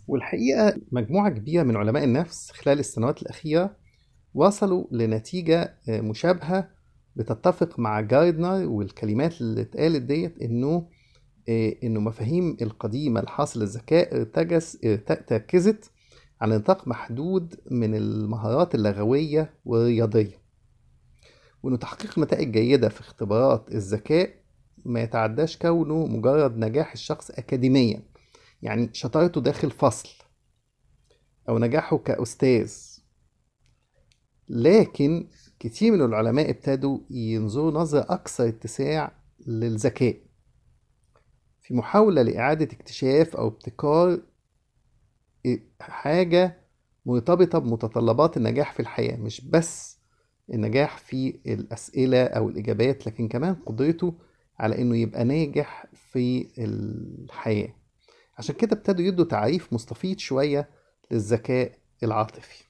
والحقيقة مجموعة كبيرة من علماء النفس خلال السنوات الأخيرة وصلوا لنتيجة آه، مشابهة بتتفق مع جاردنر والكلمات اللي اتقالت ديت إنه آه، إنه مفاهيم القديمة الحاصل الذكاء ارتجس ارت- تركزت على نطاق محدود من المهارات اللغوية والرياضية وإنه تحقيق نتائج جيدة في اختبارات الذكاء ما يتعداش كونه مجرد نجاح الشخص أكاديميا يعني شطارته داخل فصل أو نجاحه كأستاذ لكن كتير من العلماء ابتدوا ينظروا نظرة أكثر اتساع للذكاء في محاولة لإعادة اكتشاف أو ابتكار حاجة مرتبطة بمتطلبات النجاح في الحياة مش بس النجاح في الأسئلة أو الإجابات لكن كمان قدرته على إنه يبقى ناجح في الحياة عشان كده ابتدوا يدوا تعريف مستفيض شوية للذكاء العاطفي